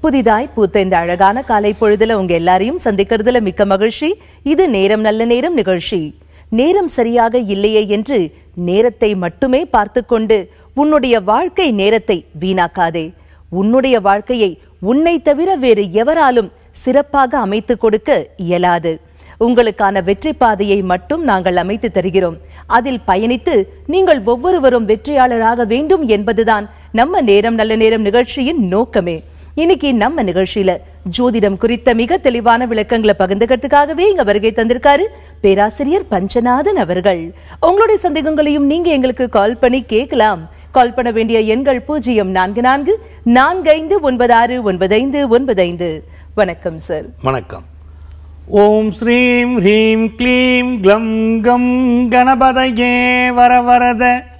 புதிதாய் பூத்த இந்த அழகான காலை பொழுதுல உங்க எல்லாரையும் சந்திக்கிறதுல மிக்க மகிழ்ச்சி இது நேரம் நல்ல நேரம் நிகழ்ச்சி நேரம் சரியாக இல்லையே என்று நேரத்தை மட்டுமே பார்த்து கொண்டு உன்னுடைய வாழ்க்கை நேரத்தை வீணாக்காதே உன்னுடைய வாழ்க்கையை உன்னை தவிர வேறு எவராலும் சிறப்பாக அமைத்துக் கொடுக்க இயலாது உங்களுக்கான வெற்றி பாதையை மட்டும் நாங்கள் அமைத்து தருகிறோம் அதில் பயணித்து நீங்கள் ஒவ்வொருவரும் வெற்றியாளராக வேண்டும் என்பதுதான் நம்ம நேரம் நல்ல நேரம் நிகழ்ச்சியின் நோக்கமே இன்னைக்கு நம்ம நிகழ்ச்சியில ஜோதிடம் குறித்த மிக தெளிவான விளக்கங்களை பகிர்ந்துக்கிறதுக்காகவே இங்க வருகை தந்திருக்காரு பேராசிரியர் பஞ்சநாதன் அவர்கள் உங்களுடைய சந்தேகங்களையும் நீங்க எங்களுக்கு கால் பண்ணி கேட்கலாம் கால் பண்ண வேண்டிய எண்கள் பூஜ்ஜியம் நான்கு நான்கு நான்கு ஐந்து ஒன்பது ஆறு ஒன்பது ஐந்து ஒன்பது ஐந்து வணக்கம் சார் வணக்கம் ஓம் ஸ்ரீம் ஹ்ரீம் க்ளீம் க்ளம் கம் கணபதயே வரவரத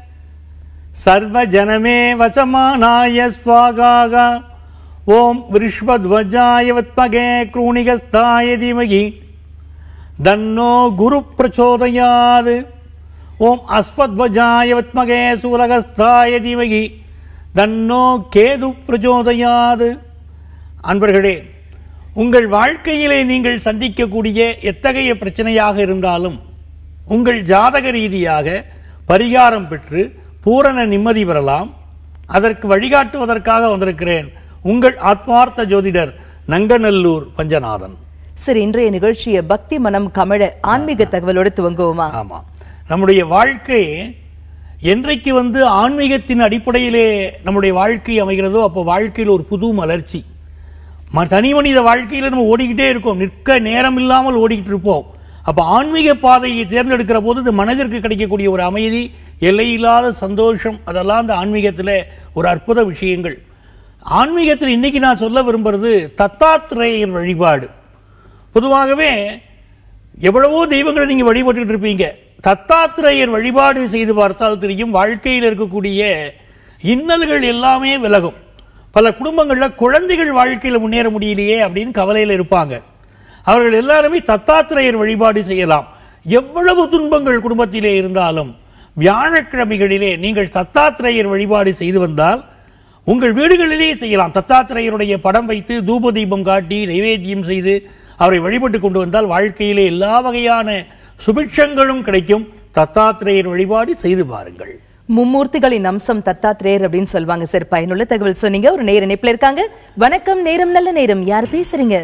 சர்வ ஜனமே வசமானாய ஸ்வாகாக ஓம் விருஷ்வத்வஜாய வத்மகே க்ரூணிகஸ்தாய தீமகி தன்னோ குரு பிரச்சோதயாது ஓம் அஸ்வத்வஜாய வத்மகே சூலகஸ்தாய தீமகி தன்னோ கேது பிரச்சோதயாது அன்பர்களே உங்கள் வாழ்க்கையிலே நீங்கள் சந்திக்கக்கூடிய எத்தகைய பிரச்சனையாக இருந்தாலும் உங்கள் ஜாதக ரீதியாக பரிகாரம் பெற்று பூரண நிம்மதி பெறலாம் அதற்கு வழிகாட்டுவதற்காக வந்திருக்கிறேன் உங்கள் ஆத்மார்த்த ஜோதிடர் நங்கநல்லூர் பஞ்சநாதன் சரி இன்றைய நிகழ்ச்சியை பக்தி மனம் கமழ ஆன்மீக தகவலோடு துவங்குவோமா ஆமா நம்முடைய வாழ்க்கை என்றைக்கு வந்து ஆன்மீகத்தின் அடிப்படையிலே நம்முடைய வாழ்க்கை அமைகிறதோ அப்போ வாழ்க்கையில் ஒரு புது மலர்ச்சி ம- தனி மனித வாழ்க்கையில நம்ம ஓடிக்கிட்டே இருக்கோம் நிற்க நேரம் இல்லாமல் ஓடிக்கிட்டு இருப்போம் அப்ப ஆன்மீக பாதையை தேர்ந்தெடுக்கிற போது இது மனதிற்கு கிடைக்கக்கூடிய ஒரு அமைதி எல்லையில்லாத சந்தோஷம் அதெல்லாம் அந்த ஆன்மீகத்துல ஒரு அற்புத விஷயங்கள் ஆன்மீகத்தில் இன்னைக்கு நான் சொல்ல விரும்புறது தத்தாத்திரேயர் வழிபாடு பொதுவாகவே எவ்வளவோ தெய்வங்களை நீங்க வழிபட்டுட்டு இருப்பீங்க தத்தாத்திரேயர் வழிபாடு செய்து பார்த்தால் தெரியும் வாழ்க்கையில் இருக்கக்கூடிய இன்னல்கள் எல்லாமே விலகும் பல குடும்பங்கள்ல குழந்தைகள் வாழ்க்கையில முன்னேற முடியலையே அப்படின்னு கவலையில இருப்பாங்க அவர்கள் எல்லாருமே தத்தாத்திரேயர் வழிபாடு செய்யலாம் எவ்வளவு துன்பங்கள் குடும்பத்திலே இருந்தாலும் வியாழக்கிழமைகளிலே நீங்கள் தத்தாத்திரேயர் வழிபாடு செய்து வந்தால் உங்கள் வீடுகளிலே செய்யலாம் தத்தாத்திரேயருடைய படம் வைத்து தூப தீபம் காட்டி நைவேத்தியம் செய்து அவரை வழிபட்டு கொண்டு வந்தால் வாழ்க்கையிலே எல்லா வகையான சுபிட்சங்களும் கிடைக்கும் தத்தாத்திரேயர் வழிபாடு செய்து பாருங்கள் மும்மூர்த்திகளின் அம்சம் தத்தாத்திரேயர் அப்படின்னு சொல்லுவாங்க சார் பயனுள்ள தகவல் சொன்னீங்க ஒரு நேர இணைப்புல இருக்காங்க வணக்கம் நேரம் நல்ல நேரம் யார் பேசுறீங்க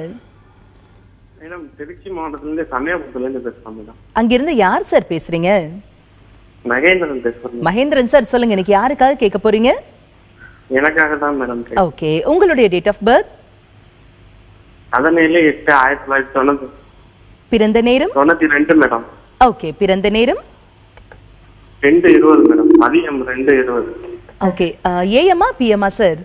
மேடம் திருச்சி மாவட்டத்திலிருந்து சமயபுரத்துல இருந்து பேசுறேன் மேடம் அங்கிருந்து யார் சார் பேசுறீங்க மகேந்திரன் பேசுறேன் மகேந்திரன் சார் சொல்லுங்க இன்னைக்கு யாருக்காக கேட்க போறீங்க எனக்காக தான் மேடம் ஓகே உங்களுடைய டேட் ஆஃப் பர்த் பதினேழு எட்டு ஆயிரத்தி தொள்ளாயிரத்தி தொண்ணூத்தி பிறந்த நேரம் தொண்ணூத்தி ரெண்டு மேடம் ஓகே பிறந்த நேரம் ரெண்டு இருபது மேடம் மதியம் ரெண்டு இருபது ஓகே ஏஎம்மா பிஎம்மா சார்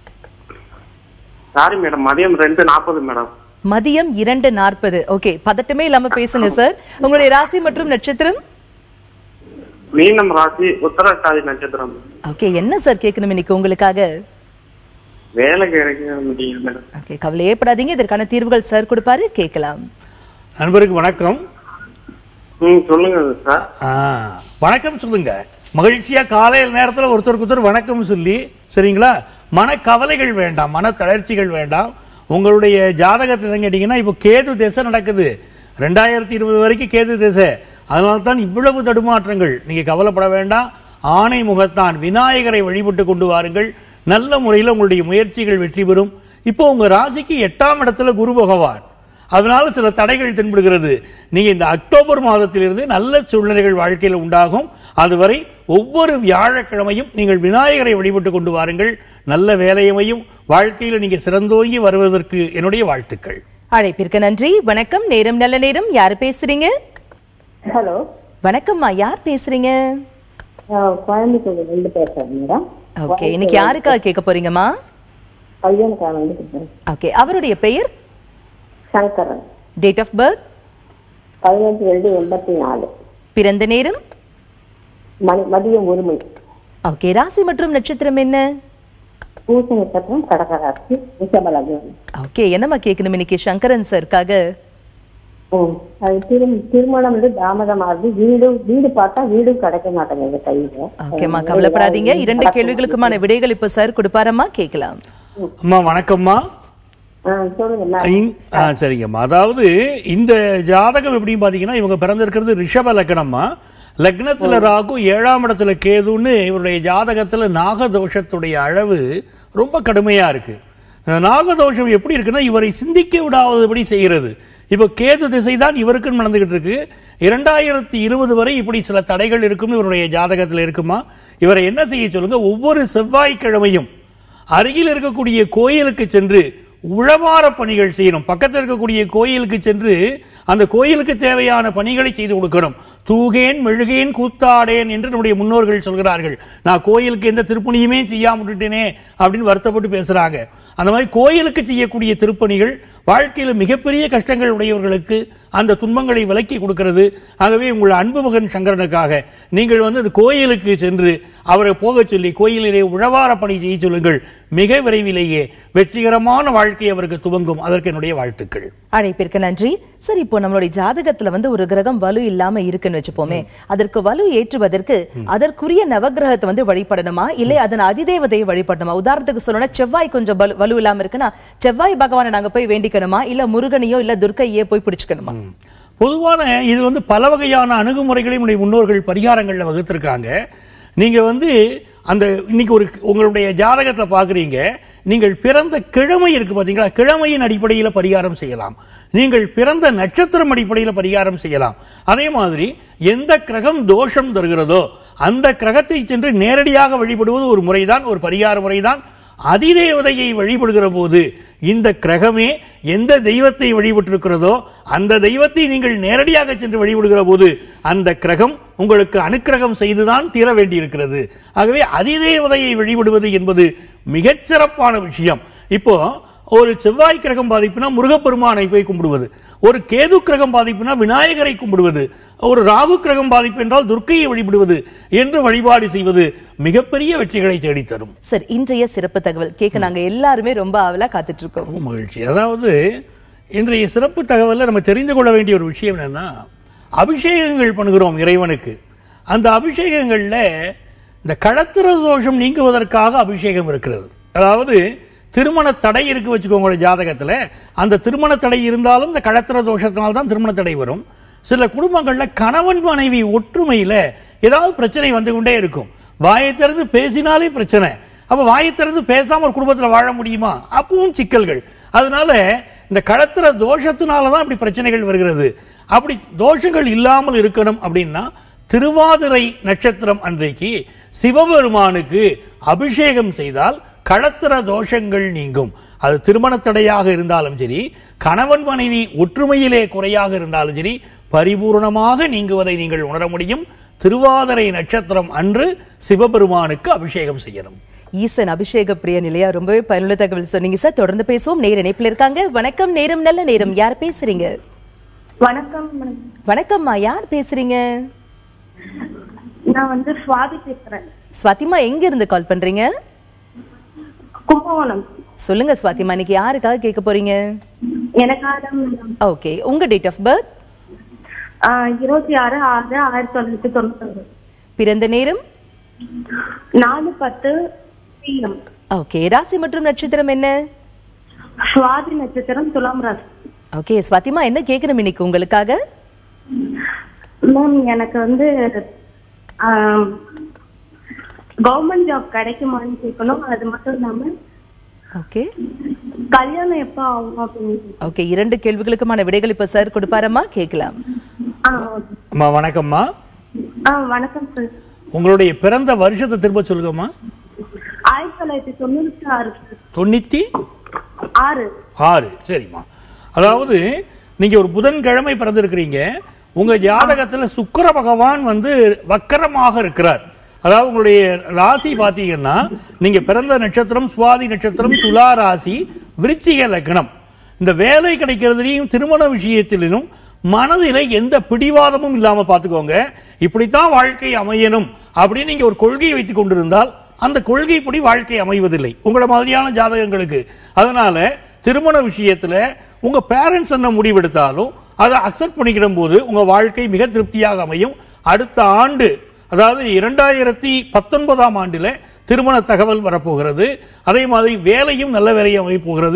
சாரி மேடம் மதியம் ரெண்டு நாற்பது மேடம் மதியம் இரண்டு நாற்பது ஓகே பதட்டமே இல்லாம பேசுங்க சார் உங்களுடைய ராசி மற்றும் நட்சத்திரம் மீனம் ராசி உத்தரட்டாதி நட்சத்திரம் ஓகே என்ன சார் கேட்கணும் இன்னைக்கு உங்களுக்காக வேலை கிடைக்க முடியும் மேடம் ஓகே கவலையே படாதீங்க இதற்கான தீர்வுகள் சார் கொடுப்பாரு கேட்கலாம் நண்பருக்கு வணக்கம் ம் சொல்லுங்க சார் ஆ, வணக்கம் சொல்லுங்க மகிழ்ச்சியா காலையில் நேரத்துல ஒருத்தருக்கு ஒருத்தர் வணக்கம் சொல்லி சரிங்களா மனக்கவலைகள் வேண்டாம் மன தளர்ச்சிகள் வேண்டாம் உங்களுடைய ஜாதகத்தை கேட்டீங்கன்னா இப்போ கேது திசை நடக்குது ரெண்டாயிரத்தி இருபது வரைக்கும் கேது திசை அதனால தான் இவ்வளவு தடுமாற்றங்கள் நீங்க கவலைப்பட வேண்டாம் ஆணை முகத்தான் விநாயகரை வழிபட்டு கொண்டு வாருங்கள் நல்ல முறையில் உங்களுடைய முயற்சிகள் வெற்றி பெறும் இப்போ உங்க ராசிக்கு எட்டாம் இடத்துல குரு பகவான் அதனால சில தடைகள் தென்படுகிறது நீங்க இந்த அக்டோபர் மாதத்திலிருந்து நல்ல சூழ்நிலைகள் வாழ்க்கையில் உண்டாகும் அதுவரை ஒவ்வொரு வியாழக்கிழமையும் நீங்கள் விநாயகரை வழிபட்டு கொண்டு வாருங்கள் நல்ல வேலையமையும் வாழ்க்கையில் நீங்க சிறந்தோங்கி வருவதற்கு என்னுடைய வாழ்த்துக்கள் அழைப்பிற்கு நன்றி வணக்கம் நேரம் நல்ல நேரம் யார் பேசுறீங்க ஹலோ வணக்கம்மா யார் பேசுறீங்க கோயம்புத்தூர்ல இருந்து பேசுறேன் மேடம் ஓகே இன்னைக்கு யாருக்காக கேட்க போறீங்கம்மா பையனுக்காக வந்து பேசுறேன் ஓகே அவருடைய பெயர் சங்கரன் டேட் ஆஃப் பர்த் பதினஞ்சு ரெண்டு எண்பத்தி நாலு பிறந்த நேரம் மணி மதியம் ஒரு மணி ஓகே ராசி மற்றும் நட்சத்திரம் என்ன பூச நட்சத்திரம் கடகராசி ரிஷபலகம் ஓகே என்னம்மா கேட்கணும் இன்னைக்கு சங்கரன் சார்க்காக ம் அது திரு திருமணம் வந்து தாமதமாகுது வீடு வீடு பார்த்தா வீடும் கிடைக்க மாட்டேங்குது கையில ஓகேம்மா கவலைப்படாதீங்க இரண்டு கேள்விகளுக்குமான விடைகள் இப்ப சார் கொடுப்பாரம்மா கேட்கலாம் அம்மா வணக்கம்மா ஆ, சொல்லுங்க நான் இந்- ஆ, சரிங்கம்மா அதாவது இந்த ஜாதகம் எப்படின்னு பாத்தீங்கன்னா இவங்க பிறந்திருக்கிறது ரிஷப லக்னம்மா லக்னத்துல ராகு ஏழாம் இடத்துல கேதுன்னு இவருடைய ஜாதகத்துல நாகதோஷத்துடைய அளவு ரொம்ப கடுமையா இருக்கு அந்த நாகதோஷம் எப்படி இருக்குன்னா இவரை சிந்திக்க விடாதபடி செய்கிறது இப்ப கேது திசை தான் இவருக்கு நடந்துகிட்டு இருக்கு இரண்டாயிரத்தி இருபது வரை இப்படி சில தடைகள் இருக்கும் இவருடைய ஜாதகத்துல இருக்குமா இவரை என்ன செய்ய சொல்லுங்க ஒவ்வொரு செவ்வாய்க்கிழமையும் அருகில் இருக்கக்கூடிய கோயிலுக்கு சென்று உழவார பணிகள் செய்யணும் பக்கத்தில் இருக்கக்கூடிய கோயிலுக்கு சென்று அந்த கோயிலுக்கு தேவையான பணிகளை செய்து கொடுக்கணும் தூகேன் மெழுகேன் கூத்தாடேன் என்று நம்முடைய முன்னோர்கள் சொல்கிறார்கள் நான் கோயிலுக்கு எந்த திருப்பணியுமே செய்யாம விட்டுட்டேனே அப்படின்னு வருத்தப்பட்டு பேசுறாங்க அந்த மாதிரி கோயிலுக்கு செய்யக்கூடிய திருப்பணிகள் வாழ்க்கையில மிகப்பெரிய கஷ்டங்கள் உடையவர்களுக்கு அந்த துன்பங்களை விலக்கி கொடுக்கிறது ஆகவே உங்கள் அன்பு மகன் சங்கரனுக்காக நீங்கள் வந்து அந்த கோயிலுக்கு சென்று அவரை போகச் சொல்லி கோயிலிலே உழவார பணி செய்ய சொல்லுங்கள் மிக விரைவிலேயே வெற்றிகரமான வாழ்க்கை அவருக்கு துவங்கும் அதற்கு என்னுடைய வாழ்த்துக்கள் அழைப்பிற்கு நன்றி சரி இப்போ நம்மளுடைய ஜாதகத்துல வந்து ஒரு கிரகம் வலு இல்லாம இருக்குன்னு வச்சுப்போமே அதற்கு வலு ஏற்றுவதற்கு அதற்குரிய நவகிரகத்தை வந்து வழிபடணுமா இல்லை அதன் அதிதேவதையை வழிபடணுமா உதாரணத்துக்கு சொல்லணும்னா செவ்வாய் கொஞ்சம் வலு- வலு இல்லாம இருக்குன்னா செவ்வாய் பகவானை நாங்க போய் வேண்டிக்கணுமா இல்ல முருகனையோ இல்ல துர்க்கையே போய் பிடிச்சுக்கணுமா பொதுவான இது வந்து பல வகையான அணுகுமுறைகளையும் நம்முடைய முன்னோர்கள் பரிகாரங்கள்ல வகுத்திருக்காங்க நீங்க வந்து அந்த இன்னைக்கு ஒரு உங்களுடைய ஜாதகத்தை பாக்குறீங்க நீங்கள் பிறந்த கிழமை இருக்கு பாத்தீங்களா கிழமையின் அடிப்படையில பரிகாரம் செய்யலாம் நீங்கள் பிறந்த நட்சத்திரம் அடிப்படையில பரிகாரம் செய்யலாம் அதே மாதிரி எந்த கிரகம் தோஷம் தருகிறதோ அந்த கிரகத்தை சென்று நேரடியாக வழிபடுவது ஒரு முறைதான் ஒரு பரிகார முறைதான் அதிதேவதையை வழிபடுகிற போது இந்த கிரகமே எந்த தெய்வத்தை வழிபட்டிருக்கிறதோ அந்த தெய்வத்தை நீங்கள் நேரடியாக சென்று வழிபடுகிற போது அந்த கிரகம் உங்களுக்கு அனுக்கிரகம் செய்துதான் தீர வேண்டியிருக்கிறது ஆகவே அதிதேவதையை வழிபடுவது என்பது மிகச் சிறப்பான விஷயம் இப்போ ஒரு செவ்வாய் கிரகம் பாதிப்புனா முருகப்பெருமானை போய் கும்பிடுவது ஒரு கேது கிரகம் பாதிப்புனா விநாயகரை கும்பிடுவது ஒரு ராகு கிரகம் பாதிப்பு என்றால் துர்க்கையை வழிபடுவது என்று வழிபாடு செய்வது மிகப்பெரிய வெற்றிகளை தேடித்தரும் சரி இன்றைய சிறப்பு தகவல் கேட்க நாங்க எல்லாருமே ரொம்ப ஆவலா காத்துட்டு இருக்கோம் ரொம்ப மகிழ்ச்சி அதாவது இன்றைய சிறப்பு தகவல்ல நம்ம தெரிந்து கொள்ள வேண்டிய ஒரு விஷயம் என்னன்னா அபிஷேகங்கள் பண்ணுகிறோம் இறைவனுக்கு அந்த அபிஷேகங்கள்ல இந்த களத்திர தோஷம் நீங்குவதற்காக அபிஷேகம் இருக்கிறது அதாவது திருமண தடை இருக்கு வச்சுக்கோங்க உங்களோட ஜாதகத்துல அந்த திருமண தடை இருந்தாலும் இந்த களத்திர தோஷத்தினால்தான் தான் திருமண தடை வரும் சில குடும்பங்கள்ல கணவன் மனைவி ஒற்றுமையில ஏதாவது பிரச்சனை வந்து கொண்டே இருக்கும் வாயை திறந்து பேசினாலே பிரச்சனை அப்ப வாயை திறந்து பேசாம ஒரு குடும்பத்துல வாழ முடியுமா அப்பவும் சிக்கல்கள் அதனால இந்த களத்திர தோஷத்தினாலதான் இப்படி பிரச்சனைகள் வருகிறது அப்படி தோஷங்கள் இல்லாமல் இருக்கணும் அப்படின்னா திருவாதிரை நட்சத்திரம் அன்றைக்கு சிவபெருமானுக்கு அபிஷேகம் செய்தால் களத்திர தோஷங்கள் நீங்கும் அது திருமண தடையாக இருந்தாலும் சரி கணவன் மனைவி ஒற்றுமையிலே குறையாக இருந்தாலும் சரி பரிபூர்ணமாக நீங்குவதை நீங்கள் உணர முடியும் திருவாதிரை நட்சத்திரம் அன்று சிவபெருமானுக்கு அபிஷேகம் செய்யணும் ஈசன் அபிஷேக பிரிய நிலையா ரொம்பவே பயனுள்ள தகவல் சொன்னீங்க சார் தொடர்ந்து பேசுவோம் நேர இணைப்புல இருக்காங்க வணக்கம் நேரம் நல்ல நேரம் யார் பேசுறீங்க வணக்கம் மேடம். வணக்கம்மா யார் பேசுறீங்க நான் வந்து சுவாதி பேசுறேன் ஸ்வாதிமா எங்க இருந்து கால் பண்றீங்க கும்பகோணம் சொல்லுங்க ஸ்வாதிமா இன்னைக்கு யாருக்காக கேட்க போறீங்க எனக்காக தான் மேடம். ஓகே உங்க டேட் ஆஃப் பர்த் ஆஹ் இருபத்தி ஆறு ஆறு ஆயிரத்தி தொள்ளாயிரத்தி தொண்ணூத்தி பிறந்த நேரம் நாலு பத்து பிஎம் ஓகே ராசி மற்றும் நட்சத்திரம் என்ன சுவாதி நட்சத்திரம் துலாம் ராசி ஓகே ஸ்வாதிமா என்ன கேட்கணும் இன்னைக்கு உங்களுக்காக மேம் எனக்கு வந்து கவர்மெண்ட் ஜாப் கிடைக்குமான்னு கேட்கணும் அது மட்டும் இல்லாம ஓகே கல்யாணம் எப்போ ஆகும் அப்படின்னு ஓகே இரண்டு கேள்விகளுக்குமான விடைகள் இப்ப சார் கொடுப்பாரம்மா கேட்கலாம் ஆ ஓகே. அம்மா வணக்கம்மா ஆ வணக்கம் சார் உங்களுடைய பிறந்த வருஷத்தை திரும்ப சொல்லுங்கம்மா ஆயிரத்தி தொள்ளாயிரத்தி தொண்ணூத்தி ஆறு sir. தொண்ணூத்தி ஆறு ஆறு சரிம்மா அதாவது நீங்க ஒரு புதன்கிழமை பிறந்திருக்கிறீங்க உங்க ஜாதகத்துல சுக்கிர பகவான் வந்து வக்கரமாக இருக்கிறார் அதாவது உங்களுடைய ராசி பாத்தீங்கன்னா நீங்க பிறந்த நட்சத்திரம் சுவாதி நட்சத்திரம் துலா ராசி விருச்சிக லக்னம் இந்த வேலை கிடைக்கிறதுலையும் திருமண விஷயத்திலும் மனதில எந்த பிடிவாதமும் இல்லாம பாத்துக்கோங்க இப்படித்தான் வாழ்க்கை அமையணும் அப்படின்னு நீங்க ஒரு கொள்கையை வைத்துக் கொண்டிருந்தால் அந்த கொள்கைப்படி வாழ்க்கை அமைவதில்லை உங்கள மாதிரியான ஜாதகங்களுக்கு அதனால திருமண விஷயத்துல உங்க பேரண்ட்ஸ் என்ன முடிவெடுத்தாலும் அதை அக்செப்ட் பண்ணிக்கிற போது உங்க வாழ்க்கை மிக திருப்தியாக அமையும் அடுத்த ஆண்டு அதாவது இரண்டாயிரத்தி பத்தொன்பதாம் ஆண்டுல திருமண தகவல் வரப்போகிறது அதே மாதிரி வேலையும் நல்ல வேலையும் அமைய போகிறது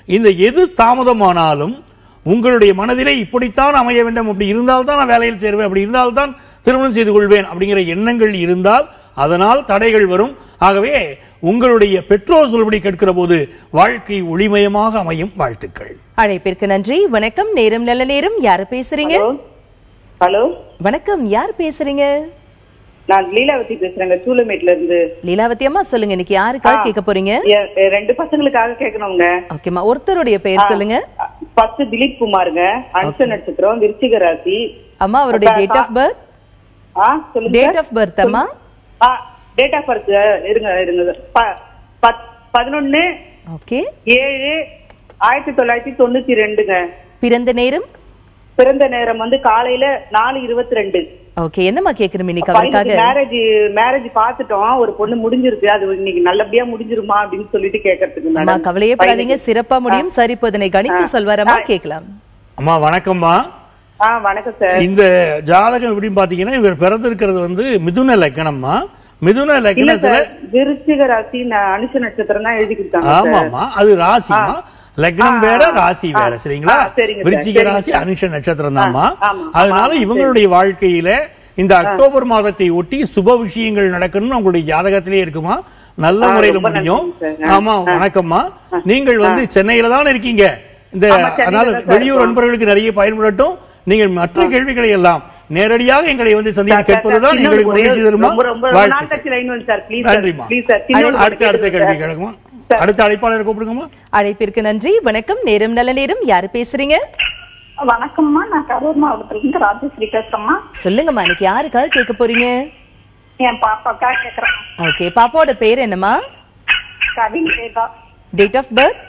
இந்த எது தாமதமானாலும் உங்களுடைய மனதிலே இப்படித்தான் அமைய வேண்டும் அப்படி இருந்தால்தான் நான் வேலையில் சேருவேன் அப்படி இருந்தால்தான் திருமணம் செய்து கொள்வேன் அப்படிங்கிற எண்ணங்கள் இருந்தால் அதனால் தடைகள் வரும் ஆகவே உங்களுடைய பெற்றோர் சொல்படி கேட்கிற போது வாழ்க்கை ஒளிமயமாக அமையும் வாழ்த்துக்கள் அழைப்பிற்கு நன்றி வணக்கம் நேரம் நல்ல நேரம் யாரு பேசுறீங்க ஹலோ வணக்கம் யார் பேசுறீங்க நான் லீலாவதி பேசுறேங்க சூலமேட்ல இருந்து லீலாவதி அம்மா சொல்லுங்க இன்னைக்கு யாருக்காக ஆ. கேட்க போறீங்க எ- எ- ரெண்டு பசங்களுக்காக கேட்கணுங்க ஓகேம்மா ஒருத்தருடைய பெயர் சொல்லுங்க ஃபர்ஸ்ட் திலீப் குமாருங்க அன்ச நட்சத்திரம் விருச்சிக ராசி அம்மா அவருடைய டேட் ஆஃப் பர்த் ஆ சொல்லுங்க டேட் ஆஃப் பர்த் அம்மா ஆ டேட் ஆஃப் பர்த் இருங்க இருங்க ப- பத்- பதினொன்னு ஓகே ஏழு ஆயிரத்தி தொள்ளாயிரத்தி தொண்ணூத்தி ரெண்டுங்க பிறந்த நேரம் பிறந்த நேரம் வந்து காலையில நாலு இருபத்தி ரெண்டு ஓகே என்னம்மா கேட்கணும் இன்னைக்கு அவருக்காக மேரேஜ் மேரேஜ் பாத்துட்டோம் ஒரு பொண்ணு முடிஞ்சிருக்கு அது இன்னைக்கு நல்லபடியா முடிஞ்சிருமா அப்படின்னு சொல்லிட்டு கேட்கறதுக்கு அம்மா மேடம் கவலையே படாதீங்க சிறப்பா முடியும் சரி இப்போ இதனை கணித்து சொல்வாரம்மா கேட்கலாம் அம்மா வணக்கம்மா ஆ வணக்கம் சார் இந்த ஜாதகம் எப்படின்னு பாத்தீங்கன்னா இவர் பிறந்திருக்கிறது வந்து மிதுன லக்னம்மா மிதுன இல்ல லக்னத்துல சார் விருச்சிக ராசி ந- அனுஷ நட்சத்திரம் தான் எழுதி கொடுத்தாங்க சார். ஆமாமா அது ராசிமா லக்னம் ஆ, வேற ஆ, ராசி ஆ, வேற சரிங்களா ஆ, சரிங்க சார், விருச்சிக சரிங்க ராசி சார். அனுஷ நட்சத்திரம் தான்மா ஆ, ஆமா, அதனால ஆமா, இவங்களுடைய வாழ்க்கையில இந்த அக்டோபர் மாதத்தை ஒட்டி சுப விஷயங்கள் நடக்கணும்னு உங்களுடைய ஜாதகத்திலே இருக்குமா நல்ல ஆ, முறையில ரொம்ப முடியும் நன்றிங்க சார். ஆமா ஆ. வணக்கம்மா நீங்கள் வந்து சென்னையில தான் இருக்கீங்க இந்த ஆமா, சென்னையில அதனால தான் சார் வெளியூர் இருக்கோம். நண்பர்களுக்கு நிறைய பயன்படட்டும் நீங்கள் மற்ற கேள்விகளை எல்லாம் நேரடியாக எங்களை வந்து சந்தித்து சார், சார், கேட்பதுதான் இன்னொரு எங்களுக்கு ஒரே- மகிழ்ச்சி தருமா ரொம்ப ரொம்ப ரொம்ப நாள் வாழ்த்துக்கள். கழிச்சு line வந்து சார் ப்ளீஸ் சார் நன்றிம்மா ப்ளீஸ் சார் சின்னோடு அடுத்த அடுத்த கேட்குது கேள்வி சார். கேளுங்கம்மா சார். அடுத்த அழைப்பாளர் கூப்பிடுங்கம்மா அழைப்பிற்கு நன்றி வணக்கம் நேரம் நல்ல நேரம் யாரு பேசுறீங்க வணக்கம்மா நான் கரூர் மாவட்டத்துல இருந்து ராஜஸ்ரீ பேசுறேம்மா சொல்லுங்கம்மா இன்னைக்கு யாருக்காக கேட்க போறீங்க என் பாப்பாக்கா கேக்குறேன் ஓகே பாப்பாவோட பேர் என்னம்மா Kavin Veda date of birth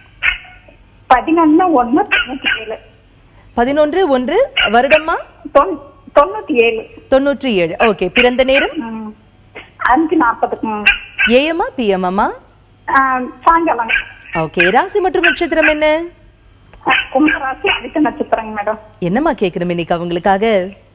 பதினொன்னு ஒண்ணு தொண்ணூத்தி ஏழு பதினொன்று ஒன்று வருடம்மா தொண்ணூ- தொண்ணூத்தி ஏழு தொண்ணூற்றி ஏழு ஓகே பிறந்த நேரம் ம். அஞ்சு நாற்பதுக்கு ஏஎம்மா பிஎம் அம்மா சாயங்காலம் ஓகே ராசி மற்றும் நட்சத்திரம் என்ன அஹ், கும்பராசி அடித்த நட்சத்திரங்க மேடம் என்னம்மா கேட்கணும் இன்னைக்கு அவங்களுக்காக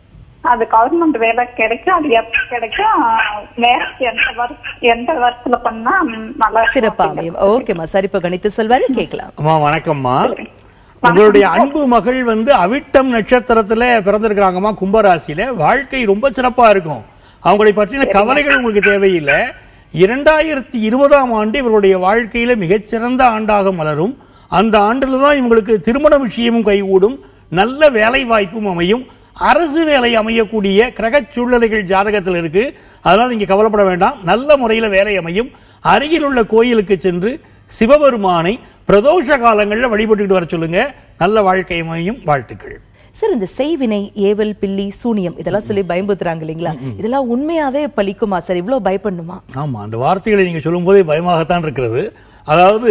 அது கவர்மெண்ட் வேலை கிடைக்கும் அது எப்ப கிடைக்கும் அஹ், வேற எந்த வருஷ எந்த வருஷத்துல பண்ணா ம், நல்லா இருக்கும் சிறப்பா அப்படிங்கிறது. அமையும் ஓகேம்மா சரி இப்போ கணித்து சொல்வாரு கேட்கலாம் அம்மா வணக்கம்மா உங்களுடைய அன்பு மகள் வந்து அவிட்டம் நட்சத்திரத்துல பிறந்திருக்கிறாங்கம்மா கும்பராசியில வாழ்க்கை ரொம்ப சிறப்பா இருக்கும் அவங்களை பற்றின கவலைகள் உங்களுக்கு தேவையில்லை இரண்டாயிரத்தி இருபதாம் ஆண்டு இவருடைய வாழ்க்கையில மிகச்சிறந்த ஆண்டாக மலரும் அந்த ஆண்டுல தான் இவங்களுக்கு திருமண விஷயமும் கைகூடும் நல்ல வேலை வாய்ப்பும் அமையும் அரசு வேலை அமையக்கூடிய கிரகச் சூழ்நிலைகள் ஜாதகத்தில் இருக்கு அதனால நீங்க கவலைப்பட வேண்டாம் நல்ல முறையில வேலை அமையும் அருகில் உள்ள கோயிலுக்கு சென்று சிவபெருமானை பிரதோஷ காலங்களில் வழிபட்டுக்கிட்டு வர சொல்லுங்க நல்ல வாழ்க்கை அமையும் வாழ்த்துக்கள் சார் இந்த செய்வினை ஏவல் பில்லி சூனியம் இதெல்லாம் சொல்லி பயம்புத்துறாங்க இல்லைங்களா இதெல்லாம் உண்மையாவே பலிக்குமா சார் இவ்வளவு பயப்படணுமா ஆமா அந்த வார்த்தைகளை நீங்க சொல்லும்போதே பயமாகத்தான் இருக்கிறது அதாவது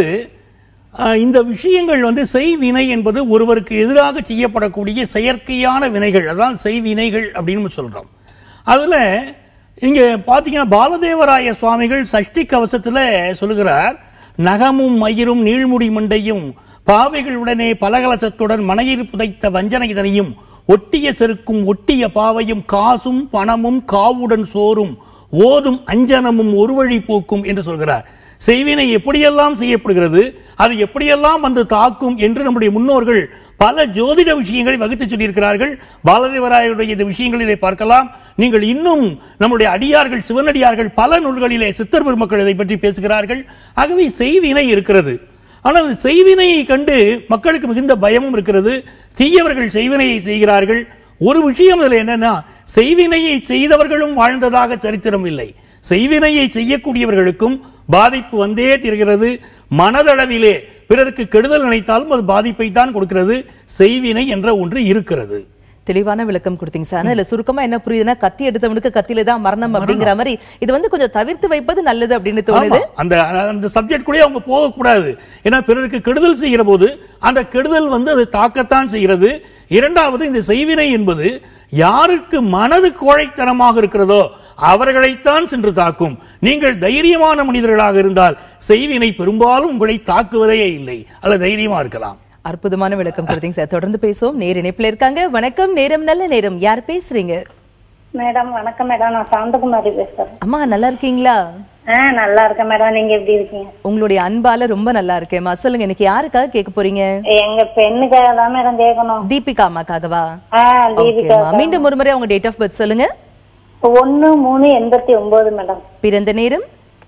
ஆஹ், இந்த விஷயங்கள் வந்து செய்வினை என்பது ஒருவருக்கு எதிராக செய்யப்படக்கூடிய செயற்கையான வினைகள் அதான் செய்வினைகள் அப்படின்னு சொல்றோம் அதுல இங்க பாத்தீங்கன்னா பாலதேவராய சுவாமிகள் சஷ்டி கவசத்துல சொல்லுகிறார் நகமும் மயிரும் நீள்முடி மண்டையும் பாவைகளுடனே பலகலசத்துடன் மனையில் புதைத்த வஞ்சனை இதனையும் ஒட்டிய செருக்கும் ஒட்டிய பாவையும் காசும் பணமும் காவுடன் சோறும் ஓதும் அஞ்சனமும் ஒரு வழி போக்கும் என்று சொல்கிறார் செய்வினை எப்படியெல்லாம் செய்யப்படுகிறது அது எப்படியெல்லாம் வந்து தாக்கும் என்று நம்முடைய முன்னோர்கள் பல ஜோதிட விஷயங்களை வகுத்து சொல்லியிருக்கிறார்கள் பாலதேவராயருடைய இந்த விஷயங்களிலே பார்க்கலாம் நீங்கள் இன்னும் நம்முடைய அடியார்கள் சிவனடியார்கள் பல நூல்களிலே சித்தர் பெருமக்கள் இதை பற்றி பேசுகிறார்கள் ஆகவே செய்வினை இருக்கிறது ஆனால் அந்த செய்வினையை கண்டு மக்களுக்கு மிகுந்த பயமும் இருக்கிறது தீயவர்கள் செய்வினையை செய்கிறார்கள் ஒரு விஷயம் இதுல என்னன்னா செய்வினையை செய்தவர்களும் வாழ்ந்ததாக சரித்திரம் இல்லை செய்வினையை செய்யக்கூடியவர்களுக்கும் பாதிப்பு வந்தே தீர்கிறது மனதளவிலே பிறருக்கு கெடுதல் நினைத்தாலும் அது பாதிப்பை தான் கொடுக்கிறது செய்வினை என்ற ஒன்று இருக்கிறது தெளிவான விளக்கம் கொடுத்தீங்க சார் ஆனா இதுல சுருக்கமா என்ன புரியுதுன்னா கத்தி எடுத்தவனுக்கு கத்தியில தான் மரணம் அப்படிங்கிற மாதிரி இது வந்து கொஞ்சம் தவிர்த்து வைப்பது நல்லது அப்படின்னு தோணுது ஆமா, அந்த அந்த சப்ஜெக்ட் கூட அவங்க போக கூடாது ஏன்னா பிறருக்கு கெடுதல் செய்கிற போது அந்த கெடுதல் வந்து அது தாக்கத்தான் செய்கிறது இரண்டாவது இந்த செய்வினை என்பது யாருக்கு மனது கோழைத்தனமாக இருக்கிறதோ அவர்களைத்தான் சென்று தாக்கும் நீங்கள் தைரியமான மனிதர்களாக இருந்தால் செய்வினை பெரும்பாலும் உங்களை தாக்குவதே இல்லை அல்ல தைரியமா இருக்கலாம் அற்புதமான விளக்கம் கொடுத்தீங்க சார் தொடர்ந்து பேசுவோம் நேர் இணைப்புல இருக்காங்க வணக்கம் நேரம் நல்ல நேரம் யார் பேசுறீங்க மேடம் வணக்கம் மேடம் நான் சாந்தகுமாரி பேசுறேன் அம்மா நல்லா இருக்கீங்களா ஆ நல்லா இருக்கேன் மேடம் நீங்க எப்படி இருக்கீங்க உங்களுடைய அன்பால ரொம்ப நல்லா இருக்கேம்மா சொல்லுங்க இன்னைக்கு யாருக்காக கேட்க போறீங்க எங்க பெண்ணுக்காக தான் மேடம் கேட்கணும் தீபிகா அம்மாக்காகவா ஆ தீபிகா ஓகேம்மா மீண்டும் ஒரு முறை உங்க டேட் ஆஃப் பர்த் சொல்லுங்க ஒண்ணு மூணு எண்பத்தி ஒன்பது மேடம் பிறந்த நேரம்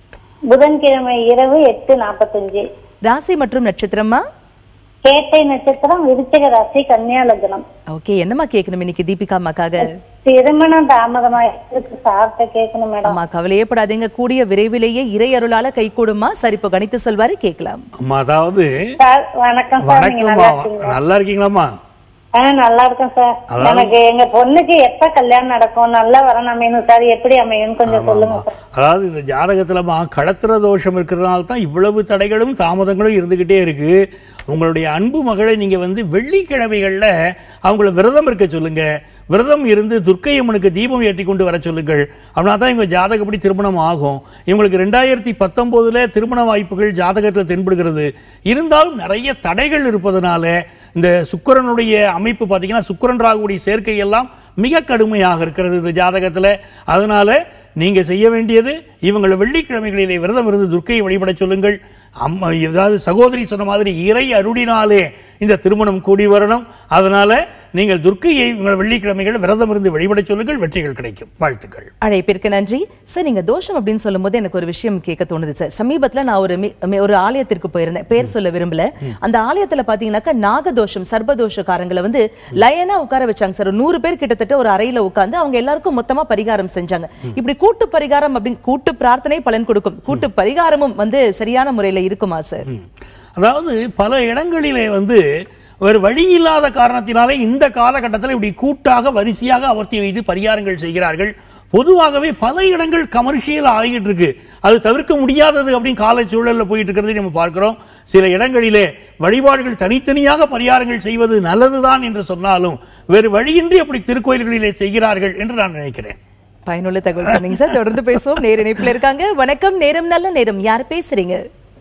புதன்கிழமை இரவு எட்டு நாப்பத்தஞ்சு ராசி மற்றும் நட்சத்திரமா கேட்டை நட்சத்திரம் விருச்சிக ராசி கன்னியா லக்னம் ஓகே என்னம்மா கேட்கணும் இன்னைக்கு தீபிகா அம்மாக்காக திருமணம் தாமதமா இருக்கு சாப்பிட்ட கேட்கணும் மேடம் அம்மா கவலையே படாதீங்க கூடிய விரைவிலேயே இறை அருளால கை கூடுமா சரி இப்போ கணித்து சொல்வாரு கேட்கலாம் அம்மா அதாவது சார் வணக்கம் சார் நீங்க நல்லா வணக்கம்மா இருக்கீங்களா நல்லா இருக்கீங்களாம்மா ஆ நல்லா இருக்கேன் சார் அதாவது- எனக்கு எங்க பொண்ணுக்கு எப்ப கல்யாணம் நடக்கும் நல்லா வரணும் அமையணும் சார் எப்படி அமையும் கொஞ்சம் சொல்லுங்க சார் அதாவது இந்த ஜாதகத்துலமா கடத்திர தோஷம் இருக்கிறதுனால தான் இவ்வளவு தடைகளும் தாமதங்களும் இருந்துகிட்டே இருக்கு உங்களுடைய அன்பு மகளை நீங்க வந்து வெள்ளிக்கிழமைகள்ல அவங்கள விரதம் இருக்க சொல்லுங்க விரதம் இருந்து துர்க்கை அம்மனுக்கு தீபம் ஏற்றி கொண்டு வர சொல்லுங்கள் அப்படின்னா தான் இவங்க ஜாதகப்படி திருமணம் ஆகும் இவங்களுக்கு ரெண்டாயிரத்தி பத்தொன்பதுல திருமண வாய்ப்புகள் ஜாதகத்துல தென்படுகிறது இருந்தாலும் நிறைய தடைகள் இருப்பதனால இந்த சுக்கிரனுடைய அமைப்பு பாத்தீங்கன்னா சுக்கிரன் ராகுடைய சேர்க்கை எல்லாம் மிக கடுமையாக இருக்கிறது இந்த ஜாதகத்துல அதனால நீங்க செய்ய வேண்டியது இவங்களை வெள்ளிக்கிழமைகளிலே விரதம் இருந்து துர்க்கையை வழிபட சொல்லுங்கள் அம்மா ஏதாவது சகோதரி சொன்ன மாதிரி இறை அருளினாலே இந்த திருமணம் கூடி வரணும் அதனால நீங்கள் துர்க்கையை உங்கள் வெள்ளிக்கிழமைகள் விரதம் இருந்து வழிபட சொல்லுங்கள் வெற்றிகள் கிடைக்கும் வாழ்த்துக்கள் அழைப்பிற்கு நன்றி சார் நீங்க தோஷம் அப்படின்னு சொல்லும்போது எனக்கு ஒரு விஷயம் கேட்க தோணுது சார் சமீபத்துல நான் ஒரு மி- மி- ஒரு ஆலயத்திற்கு போயிருந்தேன் பேர் சொல்ல விரும்பல அந்த ஆலயத்துல பாத்தீங்கன்னாக்கா நாகதோஷம் சர்பதோஷக்காரங்களை வந்து லயனா உட்கார வச்சாங்க சார் ஒரு நூறு பேர் கிட்டத்தட்ட ஒரு அறையில உட்கார்ந்து அவங்க எல்லாருக்கும் மொத்தமா பரிகாரம் செஞ்சாங்க இப்படி கூட்டு பரிகாரம் அப்படின்னு கூட்டு பிரார்த்தனை பலன் கொடுக்கும் கூட்டு பரிகாரமும் வந்து சரியான முறையில இருக்குமா சார் ம். அதாவது பல இடங்களிலே வந்து ஒரு வழி இல்லாத காரணத்தினாலே இந்த காலகட்டத்தில் இப்படி கூட்டாக வரிசையாக அவர்த்தி வைத்து பரிகாரங்கள் செய்கிறார்கள் பொதுவாகவே பல இடங்கள் கமர்ஷியல் ஆகிட்டு இருக்கு அது தவிர்க்க முடியாதது அப்படின்னு கால சூழல்ல போயிட்டு இருக்கிறதை நம்ம பார்க்கிறோம் சில இடங்களிலே வழிபாடுகள் தனித்தனியாக பரிகாரங்கள் செய்வது நல்லதுதான் என்று சொன்னாலும் வேறு வழியின்றி அப்படி திருக்கோயில்களிலே செய்கிறார்கள் என்று நான் நினைக்கிறேன் பயனுள்ள தகவல் சொன்னீங்க சார் தொடர்ந்து பேசுவோம் நேர இணைப்புல இருக்காங்க வணக்கம் நேரம் நல்ல நேரம் யார் பேசுறீங்க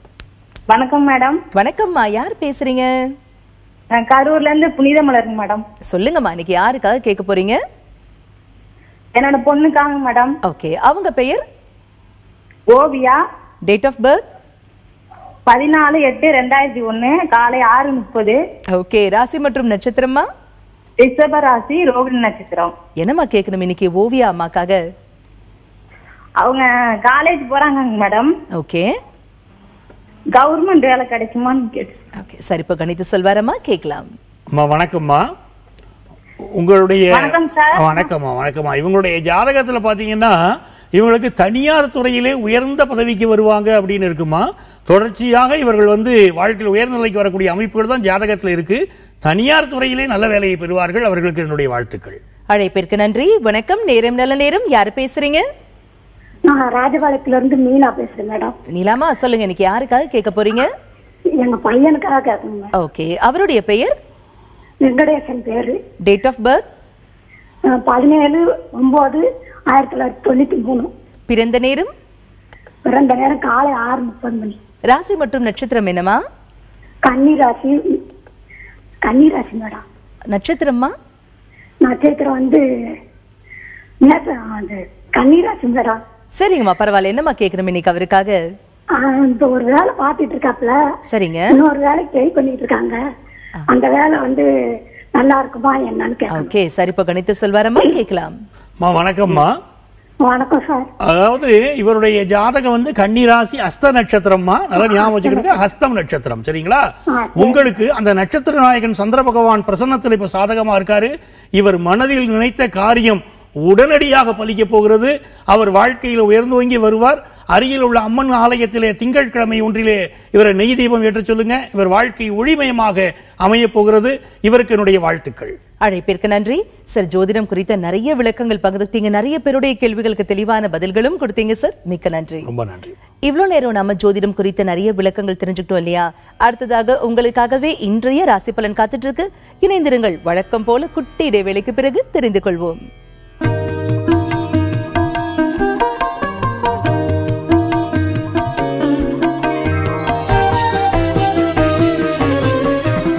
வணக்கம் மேடம் வணக்கம்மா யார் பேசுறீங்க நான் கரூர்ல இருந்து புனித மலருங்க மேடம் சொல்லுங்கம்மா இன்னைக்கு யாருக்காக கேட்க போறீங்க என்னோட பொண்ணுக்காக மேடம் ஓகே அவங்க பெயர் ஓவியா டேட் ஆஃப் பர்த் பதினாலு எட்டு ரெண்டாயிரத்தி ஒண்ணு காலை ஆறு முப்பது ஓகே ராசி மற்றும் நட்சத்திரமா ரிஷபராசி ரோகிணி நட்சத்திரம் என்னம்மா கேட்கணும் இன்னைக்கு ஓவியா அம்மாக்காக அவங்க காலேஜ் போறாங்க மேடம் ஓகே கவர்மெண்ட் வேலை கிடைக்குமான்னு கேட்டு ஓகே சரி இப்போ கணித்து சொல்வாரம்மா கேட்கலாம் அம்மா வணக்கம்மா உங்களுடைய வணக்கம் சார். வணக்கம்மா வணக்கம்மா இவங்களுடைய ஜாதகத்துல பாத்தீங்கன்னா இவங்களுக்கு தனியார் துறையிலே உயர்ந்த பதவிக்கு வருவாங்க அப்படின்னு இருக்குமா தொடர்ச்சியாக இவர்கள் வந்து வாழ்க்கையில் உயர்ந்த நிலைக்கு வரக்கூடிய அமைப்புகள் தான் ஜாதகத்துல இருக்கு தனியார் துறையிலே நல்ல வேலையை பெறுவார்கள் அவர்களுக்கு என்னுடைய வாழ்த்துக்கள் அழைப்பிற்கு நன்றி வணக்கம் நேரம் நல்ல நேரம் யார் பேசுறீங்க நான் ராஜபாளையத்துல இருந்து மீனா பேசுறேன் மேடம் நீலாமா சொல்லுங்க இன்னைக்கு யாருக்காக கேட்க போறீங்க எங்க பையனுக்காக கேட்கணுங்க ஓகே அவருடைய பெயர் வெங்கடேசன் பேரு டேட் ஆஃப் பர்த் அஹ் பதினேழு ஒன்பது ஆயிரத்தி தொள்ளாயிரத்தி தொண்ணூத்தி மூணு பிறந்த நேரம் பிறந்த நேரம் காலை ஆறு முப்பது மணி ராசி மற்றும் நட்சத்திரம் என்னமா கன்னிராசி கன்னிராசி மேடம் நட்சத்திரமா நட்சத்திரம் வந்து நேத்து அது கன்னிராசி மேடம் சரிங்கம்மா பரவாயில்ல என்னம்மா கேட்கணும் இன்னைக்கு அவருக்காக ஆஹ் இந்த ஒரு வேலை பார்த்துட்டு இருக்காப்புல சரிங்க இன்னொரு வேலைக்கு ட்ரை பண்ணிட்டு இருக்காங்க அந்த வேலை வந்து நல்லா இருக்குமா என்னன்னு கேட்கணும் ஓகே சரி இப்போ கணித்து சொல்வாரம்மா கேட்கலாம் அம்மா வணக்கம்மா வணக்கம் சார் அதாவது இவருடைய ஜாதகம் வந்து கன்னிராசி அஸ்த நட்சத்திரமா நல்லா ஞாபகம் வச்சுக்கிட்டு ஹஸ்தம் நட்சத்திரம் சரிங்களா உங்களுக்கு அந்த நட்சத்திர நாயகன் சந்திர பகவான் பிரசன்னத்தில் இப்ப சாதகமா இருக்காரு இவர் மனதில் நினைத்த காரியம் உடனடியாக பலிக்க போகிறது அவர் வாழ்க்கையில் உயர்ந்து ஓங்கி வருவார் அருகில் உள்ள அம்மன் ஆலயத்திலே திங்கட்கிழமை ஒன்றிலே இவரை நெய் தீபம் ஏற்றச் சொல்லுங்க இவர் வாழ்க்கை ஒளிமயமாக அமையப் போகிறது இவருக்கு என்னுடைய வாழ்த்துக்கள் அழைப்பிற்கு நன்றி சார் ஜோதிடம் குறித்த நிறைய விளக்கங்கள் பகிர்ந்தீங்க நிறைய பேருடைய கேள்விகளுக்கு தெளிவான பதில்களும் கொடுத்தீங்க சார் மிக்க நன்றி ரொம்ப நன்றி இவ்வளவு நேரம் நம்ம ஜோதிடம் குறித்த நிறைய விளக்கங்கள் தெரிஞ்சுக்கிட்டோம் இல்லையா அடுத்ததாக உங்களுக்காகவே இன்றைய ராசி பலன் காத்துட்டு இருக்கு இணைந்திருங்கள் வழக்கம் போல குட்டி இடைவேளைக்கு பிறகு தெரிந்து கொள்வோம்